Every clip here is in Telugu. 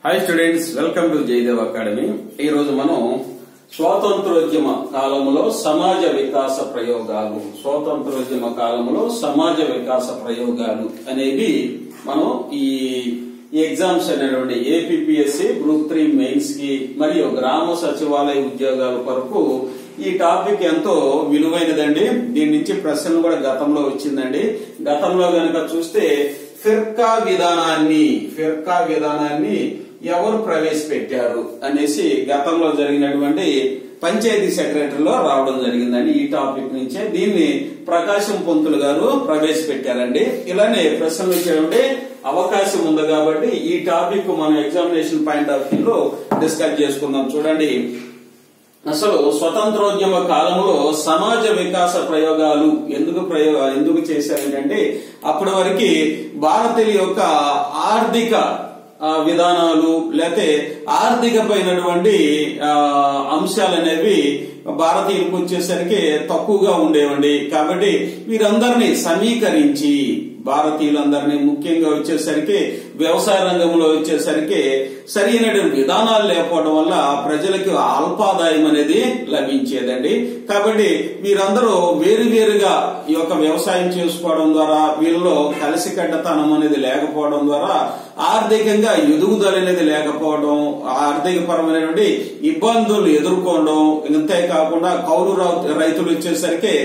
hi students welcome to Jayadev academy ఈ రోజు మనం స్వాతంత్రోద్యమ కాలంలో సమాజ వికాస ప్రయోగాలు స్వాతంత్రోద్యమ కాలంలో సమాజ వికాస ప్రయోగాలు అనేవి మనం ఈ ఈ ఎగ్జామ్స్ అనేటువంటి ఏపీఎస్సి గ్రూప్ త్రీ మెయిన్స్ కి మరియు గ్రామ సచివాలయ ఉద్యోగాల కొరకు ఈ టాపిక్ ఎంతో విలువైనదండి దీని నుంచి ప్రశ్నలు కూడా గతంలో వచ్చిందండి గతంలో గనక చూస్తే ఫిర్కా విధానాన్ని ఫిర్కా విధానాన్ని ఎవరు ప్రవేశపెట్టారు అనేసి గతంలో జరిగినటువంటి పంచాయతీ సెక్రటరీలో రావడం జరిగిందండి ఈ టాపిక్ నుంచే దీన్ని ప్రకాశం పొంతులు గారు ప్రవేశపెట్టారండి ఇలానే ప్రశ్నలు వచ్చేటువంటి అవకాశం ఉంది కాబట్టి ఈ టాపిక్ మన ఎగ్జామినేషన్ పాయింట్ ఆఫ్ వ్యూ లో డిస్కస్ చేసుకుందాం చూడండి అసలు స్వతంత్రోద్యమ కాలంలో సమాజ వికాస ప్రయోగాలు ఎందుకు ప్రయోగ ఎందుకు చేశారంటే అప్పటి వరకు భారతీయుల యొక్క ఆర్థిక ఆ, విధానాలు లేకపోతే ఆర్థికపైనటువంటి ఆ, అంశాలు అనేవి భారతీయులకు వచ్చేసరికి తక్కువగా ఉండేవండి కాబట్టి వీరందరినీ సమీకరించి భారతీయులందరినీ ముఖ్యంగా వచ్చేసరికి వ్యవసాయ రంగంలో వచ్చేసరికి సరైన విధానాలు లేకపోవడం వల్ల ప్రజలకు అల్పాదాయం అనేది లభించేదండి కాబట్టి వీరందరూ వేరు వేరుగా ఈ యొక్క వ్యవసాయం చేసుకోవడం ద్వారా వీళ్ళలో కలిసికట్టతనం అనేది లేకపోవడం ద్వారా ఆర్థికంగా ఎదుగుదల అనేది లేకపోవడం ఆర్థిక పరమైనటువంటి ఇబ్బందులు ఎదుర్కోవడం ఇంతేకాకుండా కౌలు రౌ- రైతులు వచ్చేసరికి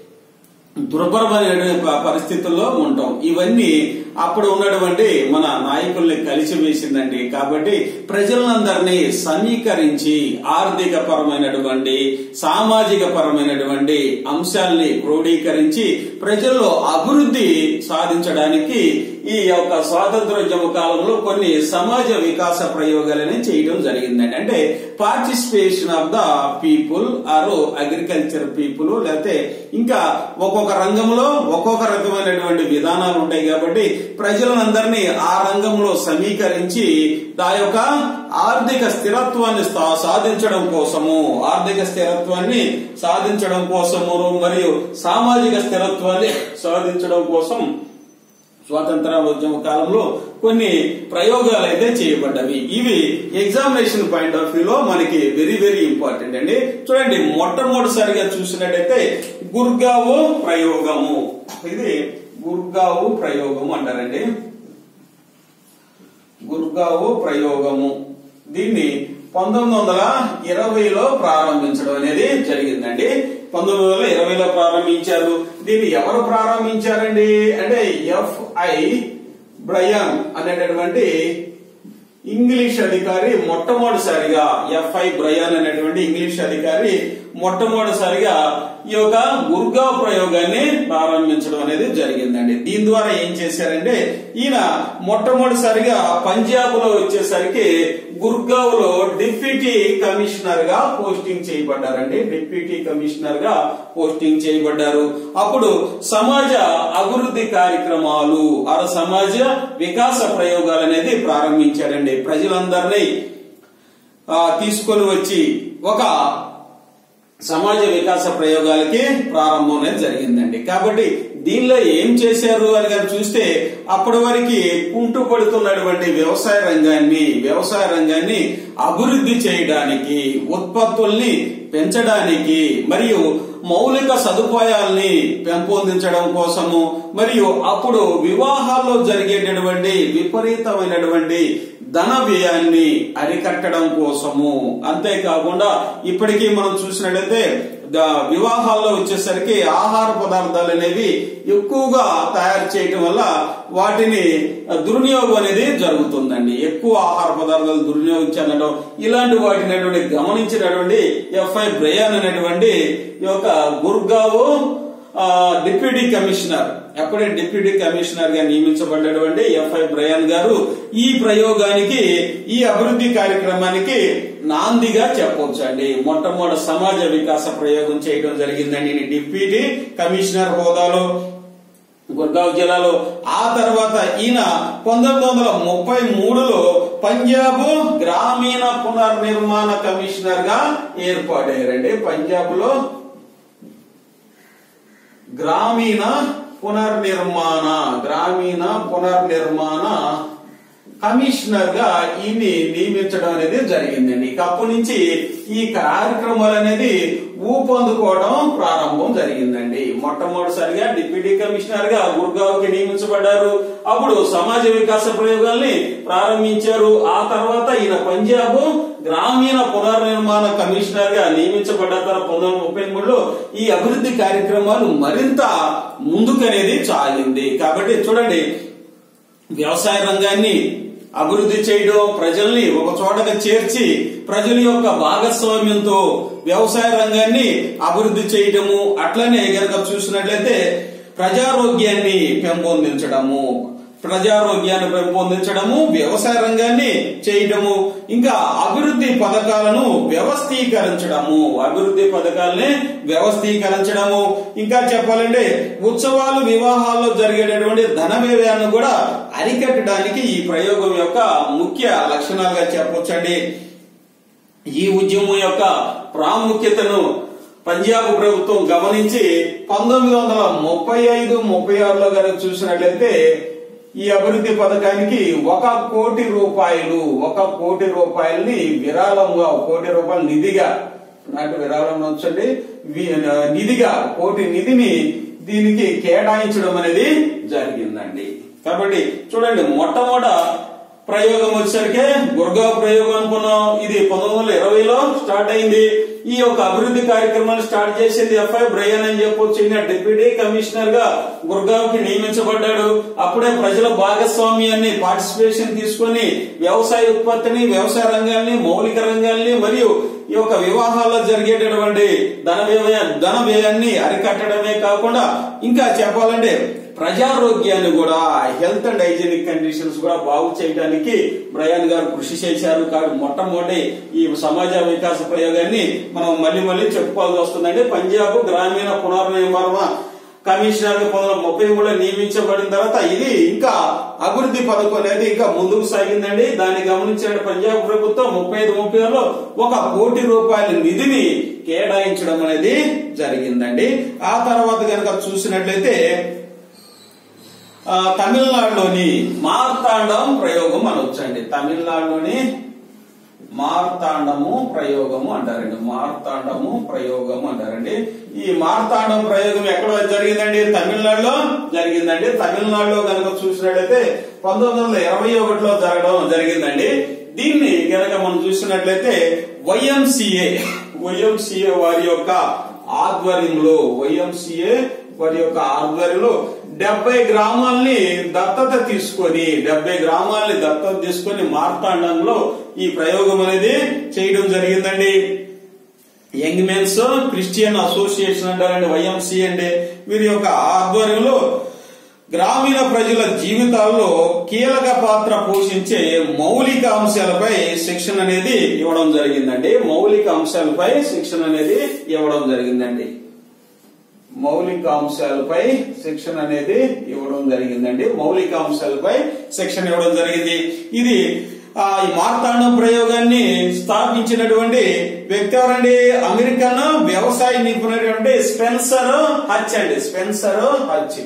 దుర్భరమైన ప- పరిస్థితుల్లో ఉంటాం ఇవన్నీ అప్పుడు ఉన్నటువంటి మన నాయకుల్ని కలిసి వేసిందండి కాబట్టి ప్రజలందరినీ సమీకరించి ఆర్థిక పరమైనటువంటి సామాజిక పరమైనటువంటి అంశాల్ని క్రోడీకరించి ప్రజల్లో అభివృద్ధి సాధించడానికి ఈ యొక్క స్వాతంత్రోద్యమ కాలంలో కొన్ని సమాజ వికాస ప్రయోగాలని చేయడం జరిగిందండి అంటే participation of the people or agriculture people లేకపోతే ఇంకా ఒక్కొక్క రంగంలో ఒక్కొక్క రకమైనటువంటి విధానాలు ఉంటాయి కాబట్టి ప్రజలందరినీ ఆ రంగంలో సమీకరించి ఆ యొక్క ఆర్థిక స్థిరత్వాన్ని స్థా- సాధించడం కోసము ఆర్థిక స్థిరత్వాన్ని సాధించడం కోసము మరియు సామాజిక స్థిరత్వాన్ని సాధించడం కోసం స్వాతంత్ర ఉద్యమ కాలంలో కొన్ని ప్రయోగాలు అయితే చేయబడ్డవి ఇవి ఎగ్జామినేషన్ పాయింట్ ఆఫ్ వ్యూలో మనకి వెరీ వెరీ ఇంపార్టెంట్ అండి చూడండి మొట్టమొదటిసారిగా చూసినట్టయితే గుర్గావు ప్రయోగము ఇది గుర్గావు ప్రయోగము అంటారండి గుర్గావు ప్రయోగము దీన్ని పంతొమ్మిది వందల ఇరవైలో ప్రారంభించడం అనేది జరిగిందండి పంతొమ్మిది వందల ఇరవైలో ప్రారంభించారు దీన్ని ఎవరు ప్రారంభించారండి అంటే ఎఫ్ఐ బ్రయన్ అనేటటువంటి ఇంగ్లీష్ అధికారి మొట్టమొదటిసారిగా ఎఫ్ఐ బ్రయాన్ అనేటువంటి ఇంగ్లీష్ అధికారి మొట్టమొదటిసారిగా ఈ యొక్క గుర్గా ప్రయోగాన్ని ప్రారంభించడం అనేది జరిగిందండి దీని ద్వారా ఏం చేశారంటే ఈయన మొట్టమొదటిసారిగా పంజాబ్ లో వచ్చేసరికి గుర్గావ్ లో డిప్యూటీ కమిషనర్ గా పోస్టింగ్ చేయబడ్డారండి డిప్యూటీ కమిషనర్ గా పోస్టింగ్ చేయబడ్డారు అప్పుడు సమాజ అభివృద్ధి కార్యక్రమాలు ఆ సమాజ వికాస ప్రయోగాలు అనేది ప్రారంభించాడండి ప్రజలందరినీ ఆ, తీసుకొని వచ్చి ఒక సమాజ వికాస ప్రయోగాలకి ప్రారంభం అనేది జరిగిందండి కాబట్టి దీనిలో ఏం చేశారు అని కానీ చూస్తే అప్పటి వరకు కుంటుపడుతున్నటువంటి వ్యవసాయ రంగాన్ని వ్యవసాయ రంగాన్ని అభివృద్ధి చేయడానికి ఉత్పత్తుల్ని పెంచడానికి మరియు మౌలిక సదుపాయాల్ని పెంపొందించడం కోసము మరియు అప్పుడు వివాహాల్లో జరిగేటటువంటి విపరీతమైనటువంటి ధన వ్యయాన్ని అరికట్టడం కోసము అంతేకాకుండా ఇప్పటికీ మనం చూసినట్లయితే ద- వివాహాల్లో వచ్చేసరికి ఆహార పదార్థాలు అనేవి ఎక్కువగా తయారు చేయటం వల్ల వాటిని దుర్వినియోగం అనేది జరుగుతుందండి ఎక్కువ ఆహార పదార్థాలు దుర్వినియోగం చెందడం ఇలాంటి వాటిని అనేటువంటి గమనించినటువంటి ఎఫ్ఐ బ్రయాన్ అనేటువంటి ఈ యొక్క గుర్గావు ఆ, డిప్యూటీ కమిషనర్ అప్పుడే డిప్యూటీ కమిషనర్ గా నియమించబడ్డటువంటి ఎఫ్ఐ బ్రయాన్ గారు ఈ ప్రయోగానికి ఈ అభివృద్ధి కార్యక్రమానికి నాందిగా చెప్పొచ్చు అండి మొట్టమొదటి సమాజ వికాస ప్రయోగం చేయడం జరిగిందండి ఈయన డిప్యూటీ కమిషనర్ హోదాలో గుర్గావ్ జిల్లాలో ఆ తర్వాత ఈయన పంతొమ్మిది వందల ముప్పై మూడులో పంజాబ్ గ్రామీణ పునర్నిర్మాణ కమిషనర్ గా ఏర్పాటయ్యారండి పంజాబ్ లో గ్రామీణ పునర్నిర్మాణ గ్రామీణ పునర్నిర్మాణ కమిషనర్ గా ఈయన్ని నియమించడం అనేది జరిగిందండి ఇక అప్పటి నుంచి ఈ కార్యక్రమాలు అనేది ఊపందుకోవడం ప్రారంభం జరిగిందండి మొట్టమొదటిసారిగా డిప్యూటీ కమిషనర్ గా గుర్గావ్కి నియమించబడ్డారు అప్పుడు సమాజ వికాస ప్రయోగాల్ని ప్రారంభించారు ఆ తర్వాత ఈయన పంజాబ్ గ్రామీణ పునర్నిర్మాణ కమిషనర్ గా నియమించబడ్డ తర్వాత పంతొమ్మిది వందల ముప్పై మూడులో ఈ అభివృద్ధి కార్యక్రమాలు మరింత ముందుకనేది చాలింది కాబట్టి చూడండి వ్యవసాయ రంగాన్ని అభివృద్ధి చేయడం ప్రజల్ని ఒక చోటగా చేర్చి ప్రజల యొక్క భాగస్వామ్యంతో వ్యవసాయ రంగాన్ని అభివృద్ధి చేయటము అట్లనే గనక చూసినట్లయితే ప్రజారోగ్యాన్ని పెంపొందించడము ప్రజారోగ్యాన్ని పెంపొందించడము వ్యవసాయ రంగాన్ని చేయటము ఇంకా అభివృద్ధి పథకాలను వ్యవస్థీకరించడము అభివృద్ధి పథకాలని వ్యవస్థీకరించడము ఇంకా చెప్పాలంటే ఉత్సవాలు వివాహాల్లో జరిగేటటువంటి ధన వ్యయాన్ని కూడా అరికట్టడానికి ఈ ప్రయోగం యొక్క ముఖ్య లక్షణాలుగా చెప్పొచ్చండి ఈ ఉద్యమం యొక్క ప్రాముఖ్యతను పంజాబ్ ప్రభుత్వం గమనించి పంతొమ్మిది వందల ముప్పై ఐదు ముప్పై ఆరులో కనుక చూసినట్లయితే ఈ అభివృద్ధి పథకానికి ఒక కోటి రూపాయలు ఒక కోటి రూపాయలని విరాళంగా ఒక కోటి రూపాయలు నిధిగా నాకు విరాళం ఉంచండి వి- నిధిగా కోటి నిధిని దీనికి కేటాయించడం అనేది జరిగిందండి కాబట్టి చూడండి మొట్టమొదట ప్రయోగం వచ్చేసరికి గుర్గా ప్రయోగం అనుకున్నాం ఇది పంతొమ్మిది వందల ఇరవైలో స్టార్ట్ అయింది ఈ యొక్క అభివృద్ధి కార్యక్రమాలు స్టార్ట్ చేసింది ఎఫ్ఐ బ్రయన్ అని చెప్పొచ్చు ఈయన డిప్యూటీ కమిషనర్ గా గుర్గావ్కి నియమించబడ్డాడు అప్పుడే ప్రజల భాగస్వామ్యాన్ని పార్టిసిపేషన్ తీసుకొని వ్యవసాయ ఉత్పత్తిని వ్యవసాయ రంగాల్ని మౌలిక రంగాల్ని మరియు ఈ యొక్క వివాహాల్లో జరిగేటటువంటి ధన వ్యయ ధన వ్యయాన్ని అరికట్టడమే కాకుండా ఇంకా చెప్పాలంటే ప్రజారోగ్యాన్ని కూడా హెల్త్ అండ్ హైజీనిక్ కండిషన్స్ కూడా బాగు చేయడానికి బ్రయాన్ గారు కృషి చేశారు కాబట్టి మొట్టమొదటి ఈ సమాజ వికాస ప్రయోగాన్ని మనం మళ్ళీ మళ్ళీ చెప్పుకోవాల్సి వస్తుందండి పంజాబ్ గ్రామీణ పునర్నిర్మాణ కమిషనర్ గా పంతొమ్మిది వందల ముప్పై మూడులో నియమించబడిన తర్వాత ఇది ఇంకా అభివృద్ధి పథకం అనేది ఇంకా ముందుకు సాగిందండి దాన్ని గమనించిన పంజాబ్ ప్రభుత్వం ముప్పై ఐదు ముప్పై ఆరులో ఒక కోటి రూపాయల నిధిని కేటాయించడం అనేది జరిగిందండి ఆ తర్వాత కనుక చూసినట్లయితే ఆ, తమిళనాడులోని మార్తాండం ప్రయోగం అనొచ్చండి తమిళనాడులోని మార్తాండము ప్రయోగము అంటారండి మార్తాండము ప్రయోగము అంటారండి ఈ మార్తాండం ప్రయోగం ఎక్కడ జరిగిందండి తమిళనాడులో జరిగిందండి తమిళనాడులో కనుక చూసినట్లయితే పంతొమ్మిది వందల ఇరవై ఒకటిలో జరగడం జరిగిందండి దీన్ని గనక మనం చూసినట్లయితే వైఎంసిఏ వైఎంసిఏ వారి యొక్క ఆధ్వర్యంలో వైఎంసిఏ వారి యొక్క ఆధ్వర్యంలో డెబ్బై గ్రామాల్ని దత్తత తీసుకొని డెబ్బై గ్రామాల్ని దత్తత తీసుకొని మార్తాండంలో ఈ ప్రయోగం అనేది చేయడం జరిగిందండి యంగ్ మెన్స్ క్రిస్టియన్ అసోసియేషన్ అంటారండి వైఎంసీ అంటే వీరి యొక్క ఆధ్వర్యంలో గ్రామీణ ప్రజల జీవితాల్లో కీలక పాత్ర పోషించే మౌలిక అంశాలపై శిక్షణ అనేది ఇవ్వడం జరిగిందండి మౌలిక అంశాలపై శిక్షణ అనేది ఇవ్వడం జరిగిందండి మౌలిక అంశాలపై శిక్షణ అనేది ఇవ్వడం జరిగిందండి మౌలిక అంశాలపై శిక్షణ ఇవ్వడం జరిగింది ఇది ఆ ఈ మార్తాండం ప్రయోగాన్ని స్థాపించినటువంటి వ్యక్తి ఎవరండి అమెరికన్ వ్యవసాయ నిపుణుడు స్పెన్సర్ హచ్ అండి స్పెన్సర్ హచ్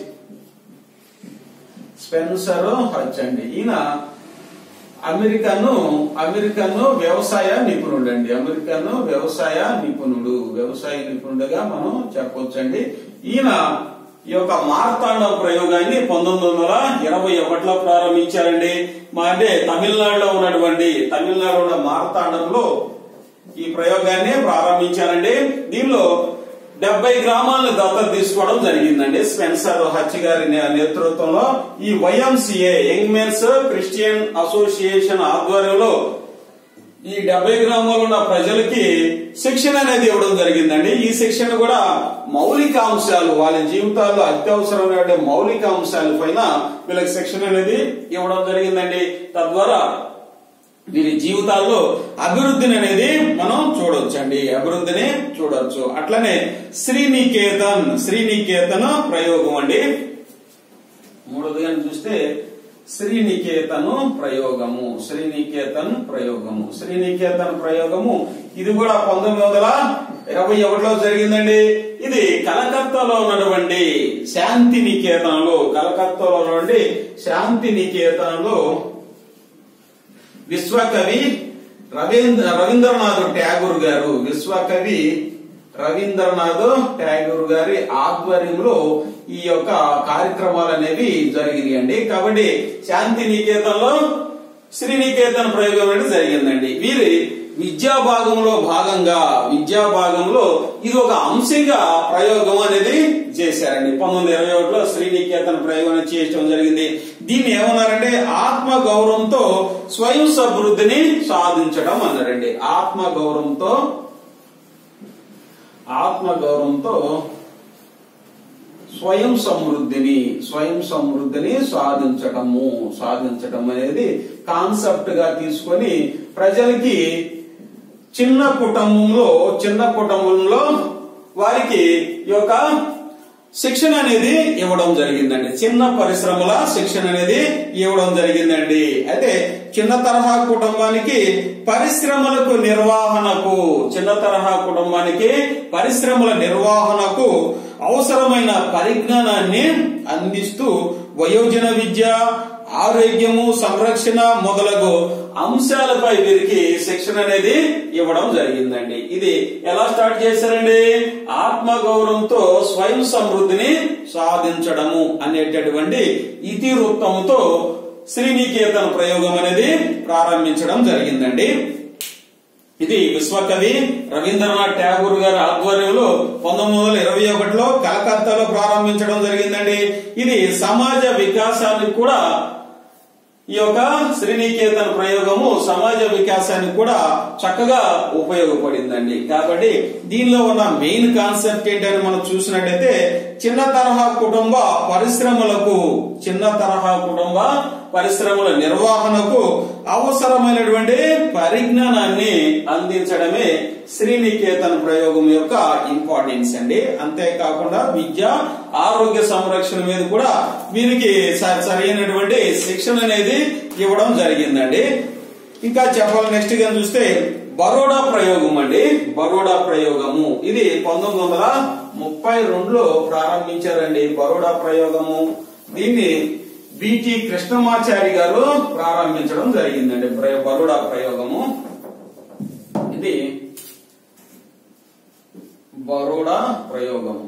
స్పెన్సర్ హచ్ అండి ఈయన అమెరికన్ అమెరికన్ వ్యవసాయ నిపుణుడు అండి అమెరికన్ వ్యవసాయ నిపుణుడు వ్యవసాయ నిపుణుడుగా మనం చెప్పొచ్చండి ఈయన ఈ యొక్క మార్తాండ ప్రయోగాన్ని పంతొమ్మిది వందల ఇరవై ఒకటిలో ప్రారంభించారండి మా అంటే తమిళనాడులో ఉన్నటువంటి తమిళనాడులో ఉన్న మార్తాండంలో ఈ ప్రయోగాన్ని ప్రారంభించారండి దీనిలో డెబ్బై గ్రామాలను దత్తత తీసుకోవడం జరిగిందండి స్పెన్సర్ హచ్ గారి నే- నేతృత్వంలో ఈ YMCA young men's Christian association ఆధ్వర్యంలో ఈ డెబ్బై గ్రామాలు ఉన్న ప్రజలకి శిక్షణ అనేది ఇవ్వడం జరిగిందండి ఈ శిక్షణ కూడా మౌలిక అంశాలు వాళ్ళ జీవితాల్లో అత్యవసరమైన మౌలిక అంశాల పైన వీళ్ళకి శిక్షణ అనేది ఇవ్వడం జరిగిందండి తద్వారా వీరి జీవితాల్లో అభివృద్ధిని అనేది మనం చూడొచ్చండి అభివృద్ధిని చూడొచ్చు అట్లనే శ్రీనికేతన్ శ్రీనికేతన్ ప్రయోగం అండి మూడోదిగా చూస్తే శ్రీనికేతను ప్రయోగము శ్రీనికేతన్ ప్రయోగము శ్రీనికేతన్ ప్రయోగము ఇది కూడా పంతొమ్మిది వందల ఇరవై ఒకటిలో జరిగిందండి ఇది కలకత్తాలో ఉన్నటువంటి శాంతి నికేతనంలో కలకత్తాలో ఉన్నటువంటి శాంతి నికేతనంలో విశ్వకవి రవీంద్ర రవీంద్రనాథ్ ట్యాగూర్ గారు విశ్వకవి రవీంద్రనాథ్ ట్యాగూర్ గారి ఆధ్వర్యంలో ఈ యొక్క కార్యక్రమాలు అనేవి జరిగినాయండి కాబట్టి శాంతి నికేతన్లో శ్రీనికేతన్ ప్రయోగం అనేది జరిగిందండి వీరి విద్యా భాగంలో భాగంగా విద్యా భాగంలో ఇది ఒక అంశంగా ప్రయోగం అనేది చేశారండి పంతొమ్మిది ఇరవై ఒకటిలో శ్రీనికేతన్ ప్రయోగం అనేది చేయడం జరిగింది దీన్ని ఏమన్నారంటే ఆత్మ గౌరవంతో స్వయం సమృద్ధిని సాధించడం అన్నారండి ఆత్మ గౌరవంతో ఆత్మ గౌరవంతో స్వయం సమృద్ధిని స్వయం సమృద్ధిని సాధించటము సాధించటం అనేది కాన్సెప్ట్ గా తీసుకొని ప్రజలకి చిన్న కుటుంబంలో చిన్న కుటుంబంలో వారికి ఈ యొక్క శిక్షణ అనేది ఇవ్వడం జరిగిందండి చిన్న పరిశ్రమల శిక్షణ అనేది ఇవ్వడం జరిగిందండి అయితే చిన్న తరహా కుటుంబానికి పరిశ్రమలకు నిర్వహణకు చిన్న తరహా కుటుంబానికి పరిశ్రమల నిర్వహణకు అవసరమైన పరిజ్ఞానాన్ని అందిస్తూ వయోజన విద్య ఆరోగ్యము సంరక్షణ మొదలగు అంశాలపై వీరికి శిక్షణ అనేది ఇవ్వడం జరిగిందండి ఇది ఎలా స్టార్ట్ చేశారండి ఆత్మ గౌరవంతో స్వయం సమృద్ధిని సాధించడము అనేటటువంటి ఇతివృత్తంతో శ్రీనికేతన్ ప్రయోగం అనేది ప్రారంభించడం జరిగిందండి ఇది విశ్వకవి రవీంద్రనాథ్ ఠాగూర్ గారి ఆధ్వర్యంలో పంతొమ్మిది వందల ఇరవై ఒకటిలో కలకత్తాలో ప్రారంభించడం జరిగిందండి ఇది సమాజ వికాసానికి కూడా ఈ యొక్క శ్రీనికేతన్ ప్రయోగము సమాజ వికాసానికి కూడా చక్కగా ఉపయోగపడిందండి కాబట్టి దీనిలో ఉన్న మెయిన్ కాన్సెప్ట్ ఏంటని మనం చూసినట్టయితే చిన్న తరహా కుటుంబ పరిశ్రమలకు చిన్న తరహా కుటుంబ పరిశ్రమల నిర్వహణకు అవసరమైనటువంటి పరిజ్ఞానాన్ని అందించడమే శ్రీనికేతన్ ప్రయోగం యొక్క ఇంపార్టెన్స్ అండి అంతేకాకుండా విద్య ఆరోగ్య సంరక్షణ మీద కూడా వీరికి స- సరైనటువంటి శిక్షణ అనేది ఇవ్వడం జరిగిందండి ఇంకా చెప్పాలి నెక్స్ట్ గా చూస్తే బరోడా ప్రయోగం అండి బరోడా ప్రయోగము ఇది పంతొమ్మిది వందల ముప్పై రెండులో ప్రారంభించారండి బరోడా ప్రయోగము దీన్ని బిటి కృష్ణమాచారి గారు ప్రారంభించడం జరిగిందండి ప్ర- బరోడా ప్రయోగము ఇది బరోడా ప్రయోగము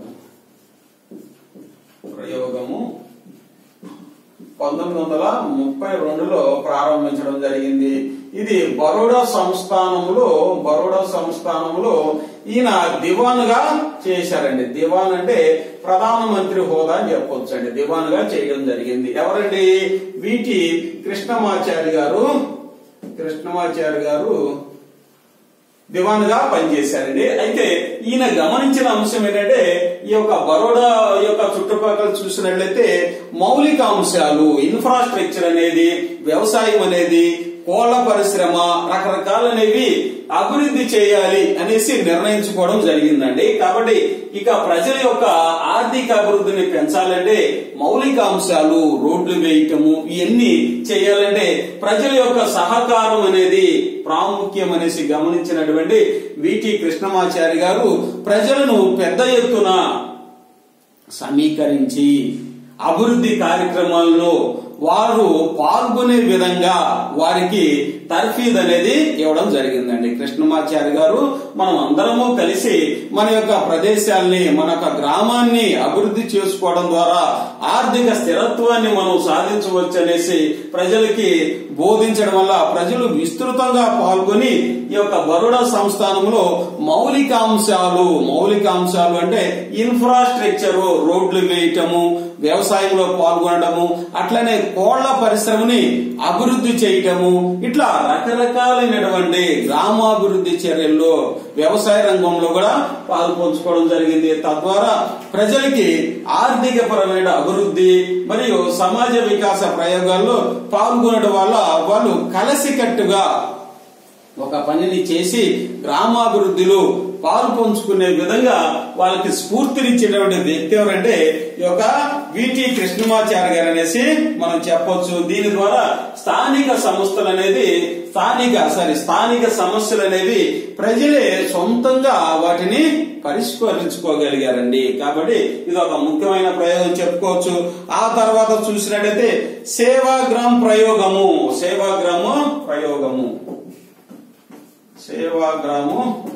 ప్రయోగము పంతొమ్మిది వందల ముప్పై రెండులో ప్రారంభించడం జరిగింది ఇది బరోడా సంస్థానములో బరోడా సంస్థానములో ఈయన దివాన్ గా చేశారండి దివాన్ అంటే ప్రధానమంత్రి హోదా అని చెప్పొచ్చు అండి దివాన్ గా చేయడం జరిగింది ఎవరండి వీటి కృష్ణమాచారి గారు కృష్ణమాచారి గారు దివాన్ గా పనిచేశారండి అయితే ఈయన గమనించిన అంశం ఏంటంటే ఈ యొక్క బరోడా యొక్క చుట్టుపక్కల చూసినట్లయితే మౌలిక అంశాలు ఇన్ఫ్రాస్ట్రక్చర్ అనేది వ్యవసాయం అనేది కోళ్ల పరిశ్రమ రకరకాలనేవి అభివృద్ధి చేయాలి అనేసి నిర్ణయించుకోవడం జరిగిందండి కాబట్టి ఇక ప్రజల యొక్క ఆర్థిక అభివృద్ధిని పెంచాలంటే మౌలిక అంశాలు రోడ్లు వేయటము ఇవన్నీ చేయాలంటే ప్రజల యొక్క సహకారం అనేది ప్రాముఖ్యం అనేసి గమనించినటువంటి విటి కృష్ణమాచారి గారు ప్రజలను పెద్ద ఎత్తున సమీకరించి అభివృద్ధి కార్యక్రమాల్లో వారు పాల్గొనే విధంగా వారికి తర్ఫీద్ అనేది ఇవ్వడం జరిగిందండి కృష్ణమాచారి గారు మనం అందరము కలిసి మన యొక్క ప్రదేశాల్ని మన యొక్క గ్రామాన్ని అభివృద్ధి చేసుకోవడం ద్వారా ఆర్థిక స్థిరత్వాన్ని మనం సాధించవచ్చు అనేసి ప్రజలకి బోధించడం వల్ల ప్రజలు విస్తృతంగా పాల్గొని ఈ యొక్క బరోడా సంస్థానంలో మౌలికాంశాలు మౌలికాంశాలు అంటే ఇన్ఫ్రాస్ట్రక్చర్ రోడ్లు వేయటము వ్యవసాయంలో పాల్గొనడము అట్లనే కోళ్ల పరిశ్రమని అభివృద్ధి చేయటము ఇట్లా రకరకాలైనటువంటి గ్రామాభివృద్ధి చర్యల్లో వ్యవసాయ రంగంలో కూడా పాల్పంచుకోవడం జరిగింది తద్వారా ప్రజలకి ఆర్థిక పరమైన అభివృద్ధి మరియు సమాజ వికాస ప్రయోగాల్లో పాల్గొనడం వల్ల వాళ్ళు కలసికట్టుగా ఒక పనిని చేసి గ్రామాభివృద్ధిలో పాలు పంచుకునే విధంగా వాళ్ళకి స్ఫూర్తినిచ్చేటువంటి వ్యక్తి ఎవరంటే ఈ యొక్క విటి కృష్ణమాచారి గారు అనేసి మనం చెప్పొచ్చు దీని ద్వారా స్థానిక సంస్థలు అనేది స్థానిక సారీ స్థానిక సమస్యలు అనేవి ప్రజలే సొంతంగా వాటిని పరిష్కరించుకోగలిగారండి కాబట్టి ఇది ఒక ముఖ్యమైన ప్రయోగం చెప్పుకోవచ్చు ఆ తర్వాత చూసినట్టయితే సేవాగ్రామ్ ప్రయోగము సేవాగ్రాము ప్రయోగము సేవాగ్రాము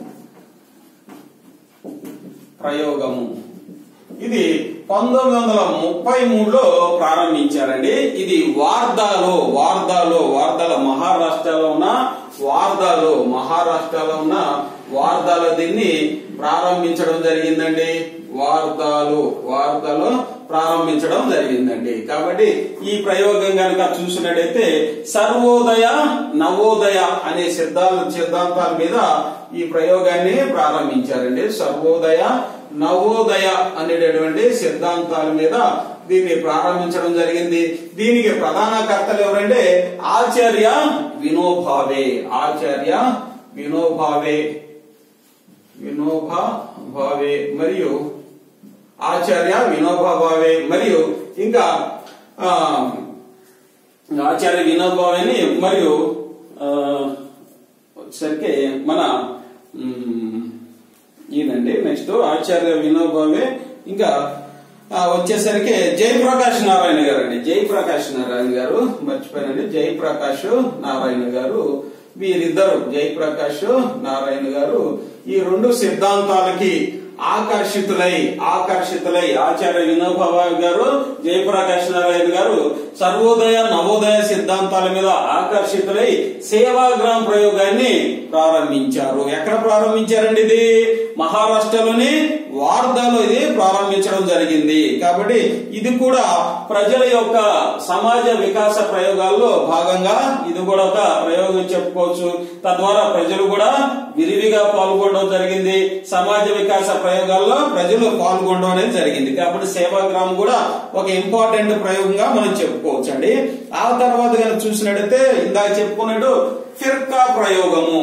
ప్రయోగము ఇది పంతొమ్మిది వందల ముప్పై మూడులో ప్రారంభించారండి ఇది వార్దాలో వార్దాలో వార్దాల మహారాష్ట్రలో ఉన్న వార్దాలో మహారాష్ట్రలో ఉన్న వార్దాలో దీన్ని ప్రారంభించడం జరిగిందండి వార్దాలు వార్తలు ప్రారంభించడం జరిగిందండి కాబట్టి ఈ ప్రయోగం కనుక చూసినట్టయితే సర్వోదయ నవోదయ అనే సిద్ధాంత సిద్ధాంతాల మీద ఈ ప్రయోగాన్ని ప్రారంభించారండి సర్వోదయ నవోదయ అనేటటువంటి సిద్ధాంతాల మీద దీన్ని ప్రారంభించడం జరిగింది దీనికి ప్రధాన కర్తలు ఎవరంటే ఆచార్య వినోభావే ఆచార్య వినోభావే వినోభా భావే మరియు ఆచార్య వినోబా భావే మరియు ఇంకా ఆ, ఆచార్య వినోబా భావేని మరియు ఆ, వచ్చేసరికి మన మ్, ఈయనండి నెక్స్ట్ ఆచార్య వినోబావే ఇంకా ఆ, వచ్చేసరికి జయప్రకాష్ నారాయణ గారు అండి జయప్రకాష్ నారాయణ గారు మర్చిపోయానండి జయప్రకాష్ నారాయణ గారు వీరిద్దరు జయప్రకాష్ నారాయణ గారు ఈ రెండు సిద్ధాంతాలకి ఆకర్షితులై ఆకర్షితులై ఆచార్య వినోభావ గారు జయప్రకాష్ నారాయణ గారు సర్వోదయ నవోదయ సిద్ధాంతాల మీద ఆకర్షితులై సేవాగ్రామ్ ప్రయోగాన్ని ప్రారంభించారు ఎక్కడ ప్రారంభించారండి ఇది మహారాష్ట్రలోని వార్దాలో ఇది ప్రారంభించడం జరిగింది కాబట్టి ఇది కూడా ప్రజల యొక్క సమాజ వికాస ప్రయోగాల్లో భాగంగా ఇది కూడా ఒక ప్రయోగం చెప్పుకోవచ్చు తద్వారా ప్రజలు కూడా విరివిగా పాల్గొనడం జరిగింది సమాజ వికాస ప్రయోగాల్లో ప్రజలు పాల్గొనడం అనేది జరిగింది కాబట్టి సేవాగ్రామం కూడా ఒక ఇంపార్టెంట్ ప్రయోగంగా మనం చెప్పుకోవచ్చు అండి ఆ తర్వాత కనుక చూసినట్టయితే ఇందాక చెప్పుకున్నట్టు ఫిర్కా ప్రయోగము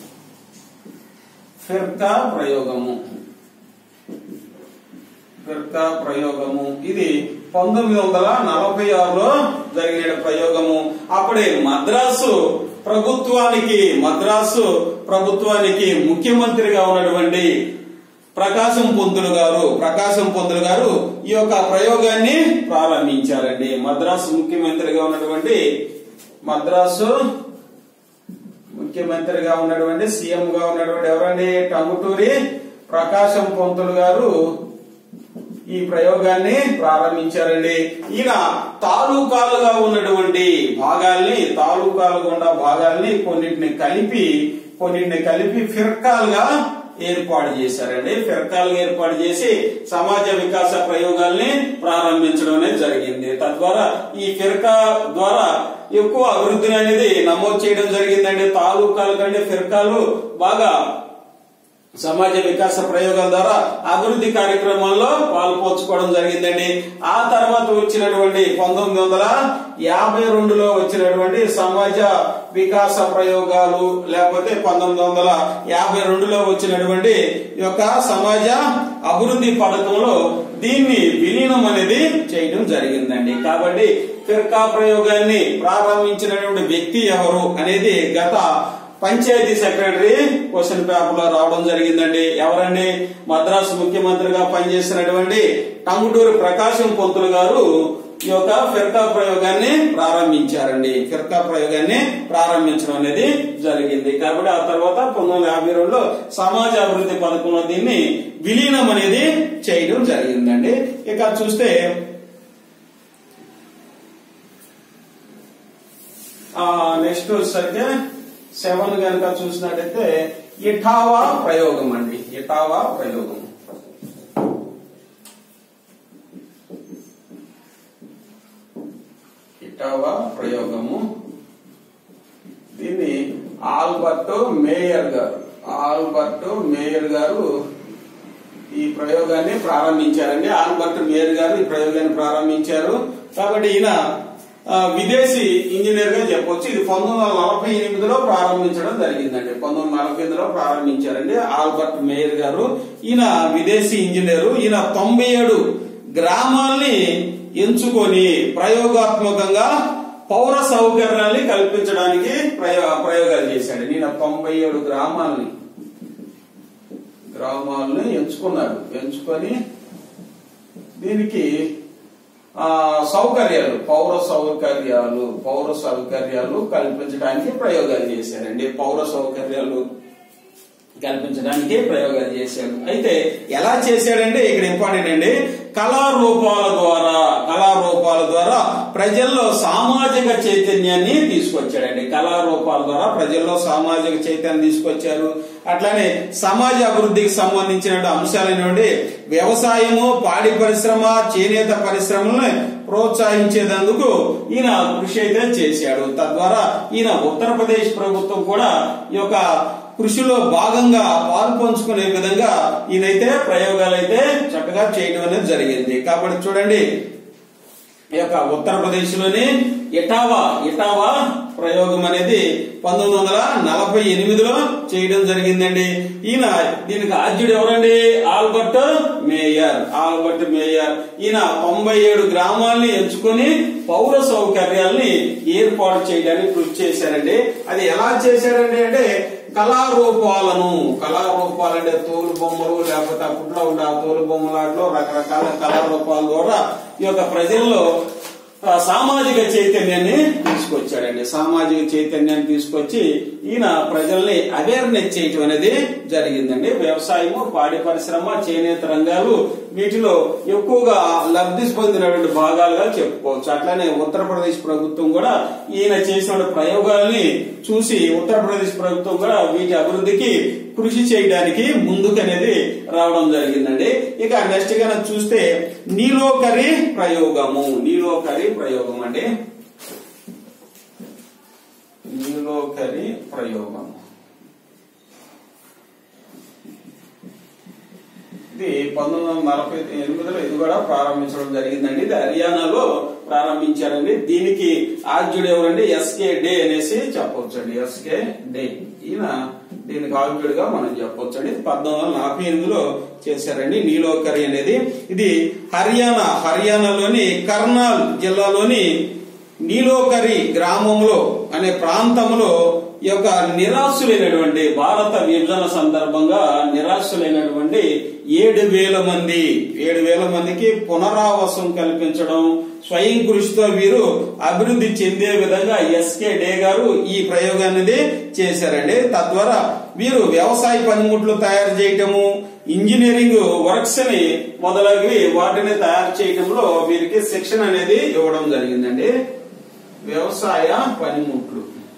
ఫిర్కా ప్రయోగము ఫిర్కా ప్రయోగము ఇది పంతొమ్మిది వందల నలభై ఆరులో జరిగిన ప్రయోగము అప్పుడే మద్రాసు ప్రభుత్వానికి మద్రాసు ప్రభుత్వానికి ముఖ్యమంత్రిగా ఉన్నటువంటి ప్రకాశం పొంతులు గారు ప్రకాశం పొంతులు గారు ఈ యొక్క ప్రయోగాన్ని ప్రారంభించారండి మద్రాసు ముఖ్యమంత్రిగా ఉన్నటువంటి మద్రాసు ముఖ్యమంత్రిగా ఉన్నటువంటి సీఎం గా ఉన్నటువంటి ఎవరండి టంగుటూరి ప్రకాశం పొంతులు గారు ఈ ప్రయోగాన్ని ప్రారంభించారండి ఈయన తాలూకాలుగా ఉన్నటువంటి భాగాల్ని తాలూకాలు గుండా భాగాల్ని కొన్నిటిని కలిపి కొన్నిటిని కలిపి ఫిర్కాలుగా ఏర్పాటు చేశారండి ఫిర్కాలుగా ఏర్పాటు చేసి సమాజ వికాస ప్రయోగాల్ని ప్రారంభించడం అనేది జరిగింది తద్వారా ఈ ఫిర్కా ద్వారా ఎక్కువ అభివృద్ధిని అనేది నమోదు చేయడం జరిగిందండి తాలూకాల కంటే ఫిర్కాలు బాగా సమాజ వికాస ప్రయోగాల ద్వారా అభివృద్ధి కార్యక్రమాల్లో పాల్పంచుకోవడం జరిగిందండి ఆ తర్వాత వచ్చినటువంటి పంతొమ్మిది వందల యాభై రెండులో వచ్చినటువంటి సమాజ వికాస ప్రయోగాలు లేకపోతే పంతొమ్మిది వందల యాభై రెండులో వచ్చినటువంటి ఈ యొక్క సమాజ అభివృద్ధి పథకంలో దీన్ని విలీనం అనేది చేయడం జరిగిందండి కాబట్టి ఫిర్కా ప్రయోగాన్ని ప్రారంభించినటువంటి వ్యక్తి ఎవరు అనేది గత పంచాయతీ సెక్రటరీ క్వశ్చన్ పేపర్ లో రావడం జరిగిందండి ఎవరండి మద్రాసు ముఖ్యమంత్రిగా పనిచేసినటువంటి టంగుటూరి ప్రకాశం పొంతులు గారు ఈ యొక్క ఫిర్కా ప్రయోగాన్ని ప్రారంభించారండి ఫిర్కా ప్రయోగాన్ని ప్రారంభించడం అనేది జరిగింది కాబట్టి ఆ తర్వాత పంతొమ్మిది వందల యాభై రెండులో సమాజ అభివృద్ధి పథకంలో దీన్ని విలీనం అనేది చేయడం జరిగిందండి ఇక చూస్తే నెక్స్ట్ వచ్చేసరికి సెవెన్ కనుక చూసినట్టయితే ఇటావా ప్రయోగం అండి ఇటావా ప్రయోగం ఇటావా ప్రయోగము దీన్ని ఆల్బర్టో మేయర్ గారు ఆల్బర్టో మేయర్ గారు ఈ ప్రయోగాన్ని ప్రారంభించారండి ఆల్బర్ట్ మేయర్ గారు ఈ ప్రయోగాన్ని ప్రారంభించారు కాబట్టి ఈయన ఆ, విదేశీ ఇంజనీర్ గా చెప్పొచ్చు ఇది పంతొమ్మిది వందల నలభై ఎనిమిదిలో ప్రారంభించడం జరిగిందండి పంతొమ్మిది వందల నలభై ఎనిమిదిలో ప్రారంభించారండి ఆల్బర్ట్ మేయర్ గారు ఈయన విదేశీ ఇంజనీరు ఈయన తొంభై ఏడు గ్రామాల్ని ఎంచుకొని ప్రయోగాత్మకంగా పౌర సౌకర్యాల్ని కల్పించడానికి ప్రయో ప్రయోగాలు చేశాడు ఈయన తొంభై ఏడు గ్రామాల్ని గ్రామాలను ఎంచుకున్నారు ఎంచుకొని దీనికి ఆ సౌకర్యాలు పౌర సౌకర్యాలు పౌర సౌకర్యాలు కల్పించడానికి ప్రయోగాలు చేశారండి పౌర సౌకర్యాలు కల్పించడానికి ప్రయోగాలు చేశాడు అయితే ఎలా చేశాడంటే ఇక్కడ ఇంపార్టెంట్ అండి కళారూపాల ద్వారా కళారూపాల ద్వారా ప్రజల్లో సామాజిక చైతన్యాన్ని తీసుకొచ్చాడండి కళారూపాల ద్వారా ప్రజల్లో సామాజిక చైతన్యం తీసుకొచ్చారు అట్లానే సమాజ అభివృద్ధికి సంబంధించిన అంశాలైనటువంటి వ్యవసాయము పాడి పరిశ్రమ చేనేత పరిశ్రమలను ప్రోత్సహించేందుకు ఈయన కృషి అయితే చేశాడు తద్వారా ఈయన ఉత్తరప్రదేశ్ ప్రభుత్వం కూడా ఈ యొక్క కృషిలో భాగంగా పాలు పంచుకునే విధంగా ఈయనైతే ప్రయోగాలు అయితే చక్కగా చేయడం అనేది జరిగింది కాబట్టి చూడండి ఈ యొక్క ఉత్తరప్రదేశ్ లోని ఇటావా ఇటావా ప్రయోగం అనేది పంతొమ్మిది వందల నలభై ఎనిమిదిలో చేయడం జరిగిందండి ఈయన దీనికి ఆద్యుడు ఎవరండి ఆల్బర్ట్ మేయర్ ఆల్బర్ట్ మేయర్ ఈయన తొంభై ఏడు గ్రామాల్ని ఎంచుకొని పౌర సౌకర్యాల్ని ఏర్పాటు చేయడానికి కృషి చేశారండి అది ఎలా చేశారండి అంటే కళారూపాలను కళారూపాలు అంటే తోలు బొమ్మలు లేకపోతే అప్పట్లో ఉండే ఆ తోలు బొమ్మలాట్లో రకరకాల కళారూపాల ద్వారా ఈ యొక్క ప్రజల్లో ఆ, సామాజిక చైతన్యాన్ని తీసుకొచ్చాడండి సామాజిక చైతన్యాన్ని తీసుకొచ్చి ఈయన ప్రజల్ని అవేర్నెస్ చేయటం అనేది జరిగిందండి వ్యవసాయము పాడి పరిశ్రమ చేనేత రంగాలు వీటిలో ఎక్కువగా లబ్ధి పొందినటువంటి భాగాలుగా చెప్పుకోవచ్చు అట్లానే ఉత్తరప్రదేశ్ ప్రభుత్వం కూడా ఈయన చేసిన ప్రయోగాల్ని చూసి ఉత్తరప్రదేశ్ ప్రభుత్వం కూడా వీటి అభివృద్ధికి కృషి చేయడానికి ముందుకనేది రావడం జరిగిందండి ఇక నెక్స్ట్ కనుక చూస్తే నీలోకరి ప్రయోగము నీలోకరి ప్రయోగం అండి నీలోకరి ప్రయోగం ఇది పంతొమ్మిది వందల నలభై ఎనిమిదిలో ఇది కూడా ప్రారంభించడం జరిగిందండి ఇది హర్యానాలో ప్రారంభించారండి దీనికి ఆద్యుడు ఎవరండి ఎస్కే డే అనేసి చెప్పొచ్చు అండి ఎస్కే డే ఈయన దీనికి ఆద్యుడిగా మనం చెప్పొచ్చు అండి పద్నాలుగు వందల నలభై ఎనిమిదిలో చేశారండి నీలోకరి అనేది ఇది హర్యానా హర్యానాలోని కర్నాల్ జిల్లాలోని నీలోకరి గ్రామంలో అనే ప్రాంతంలో ఈ యొక్క నిరాశులైనటువంటి భారత విభజన సందర్భంగా నిరాశులైనటువంటి ఏడు వేల మంది ఏడు వేల మందికి పునరావాసం కల్పించడం స్వయం కృషితో వీరు అభివృద్ధి చెందే విధంగా ఎస్కే డే గారు ఈ ప్రయోగాన్ని చేశారండి తద్వారా వీరు వ్యవసాయ పనిముట్లు తయారు చేయటము ఇంజనీరింగ్ వర్క్స్ ని మొదలగువి వాటిని తయారు చేయటంలో వీరికి శిక్షణ అనేది ఇవ్వడం జరిగిందండి వ్యవసాయ పనిముట్లు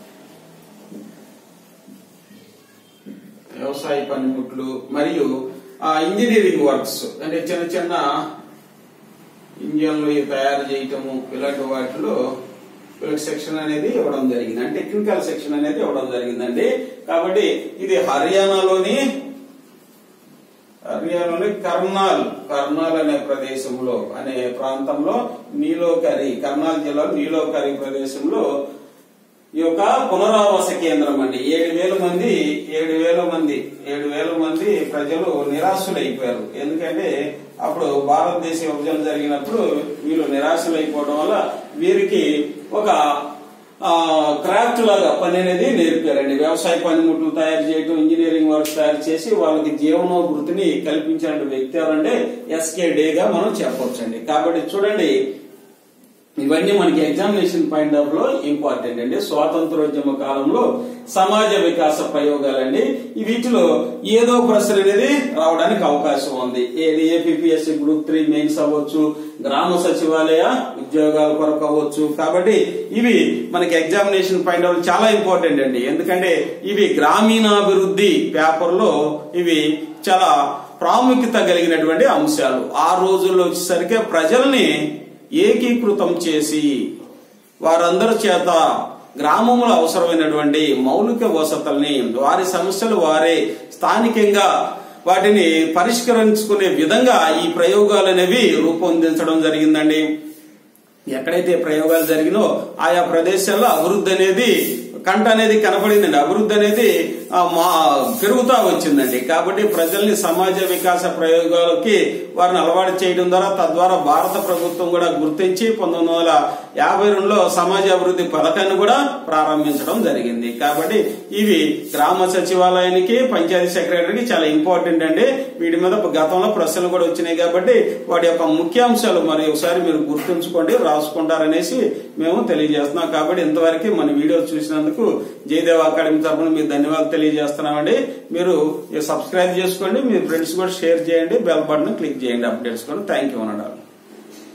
వ్యవసాయ పనిముట్లు మరియు ఆ ఇంజనీరింగ్ వర్క్స్ అంటే చిన్న చిన్న ఇంజన్లు ఇవి తయారు చేయటము ఇలాంటి వాటిలో వీళ్ళకి సెక్షన్ అనేది ఇవ్వడం జరిగింది అంటే టెక్నికల్ సెక్షన్ అనేది ఇవ్వడం జరిగిందండి కాబట్టి ఇది హర్యానాలోని హర్యానాలోని కర్నాల్ కర్నాల్ అనే ప్రదేశంలో అనే ప్రాంతంలో నీలోకరి కర్నాల్ జిల్లాలో నీలోకరి ప్రదేశంలో ఈ యొక్క పునరావాస కేంద్రం అండి ఏడు వేల మంది ఏడు వేల మంది ఏడు వేల మంది ప్రజలు నిరాశులైపోయారు ఎందుకంటే అప్పుడు భారతదేశ విభజన జరిగినప్పుడు వీళ్ళు నిరాశలైపోవడం వల్ల వీరికి ఒక ఆ, క్రాఫ్ట్ లాగా పని అనేది నేర్పారండి వ్యవసాయ పనిముట్లు తయారు చేయడం ఇంజనీరింగ్ వర్క్స్ తయారు చేసి వాళ్ళకి జీవనోభృతిని కల్పించిన వ్యక్తి ఎవరంటే ఎస్కే డేగా మనం చెప్పొచ్చండి కాబట్టి చూడండి ఇవన్నీ మనకి ఎగ్జామినేషన్ పాయింట్ ఆఫ్ లో ఇంపార్టెంట్ అండి స్వాతంత్రోద్యమ కాలంలో సమాజ వికాస ప్రయోగాలండి ఈ వీటిలో ఏదో ప్రశ్న అనేది రావడానికి అవకాశం ఉంది ఏది ఏపీఎస్సి గ్రూప్ త్రీ మెయిన్స్ అవ్వచ్చు గ్రామ సచివాలయ ఉద్యోగాల కొరకు అవ్వచ్చు కాబట్టి ఇవి మనకి ఎగ్జామినేషన్ పాయింట్ ఆఫ్ చాలా ఇంపార్టెంట్ అండి ఎందుకంటే ఇవి గ్రామీణాభివృద్ధి పేపర్ లో ఇవి చాలా ప్రాముఖ్యత కలిగినటువంటి అంశాలు ఆ రోజుల్లో వచ్చేసరికి ప్రజల్ని ఏకీకృతం చేసి వారందరి చేత గ్రామంలో అవసరమైనటువంటి మౌలిక వసతుల్ని వారి సమస్యలు వారే స్థానికంగా వాటిని పరిష్కరించుకునే విధంగా ఈ ప్రయోగాలు అనేవి రూపొందించడం జరిగిందండి ఎక్కడైతే ప్రయోగాలు జరిగినో ఆయా ప్రదేశాల్లో అభివృద్ధి అనేది కంట అనేది కనపడిందండి అభివృద్ధి అనేది ఆ, మా పెరుగుతా వచ్చిందండి కాబట్టి ప్రజల్ని సమాజ వికాస ప్రయోగాలకి వారిని అలవాటు చేయడం ద్వారా తద్వారా భారత ప్రభుత్వం కూడా గుర్తించి పంతొమ్మిది వందల యాభై రెండులో సమాజ అభివృద్ధి పథకాన్ని కూడా ప్రారంభించడం జరిగింది కాబట్టి ఇవి గ్రామ సచివాలయానికి పంచాయతీ సెక్రటరీకి చాలా ఇంపార్టెంట్ అండి వీటి మీద గతంలో ప్రశ్నలు కూడా వచ్చినాయి కాబట్టి వాటి యొక్క ముఖ్యాంశాలు మరి ఒకసారి మీరు గుర్తుంచుకోండి రాసుకుంటారనేసి మేము తెలియజేస్తున్నాం కాబట్టి ఇంతవరకు మన వీడియో చూసినందుకు జయదేవ్ అకాడమీ తరఫున మీకు ధన్యవాదాలు తెలియజేస్తున్నామండి మీరు సబ్స్క్రైబ్ చేసుకోండి మీ ఫ్రెండ్స్ కూడా షేర్ చేయండి బెల్ బటన్ క్లిక్ చేయండి అప్డేట్స్ కూడా థ్యాంక్ యూ అన్నాడు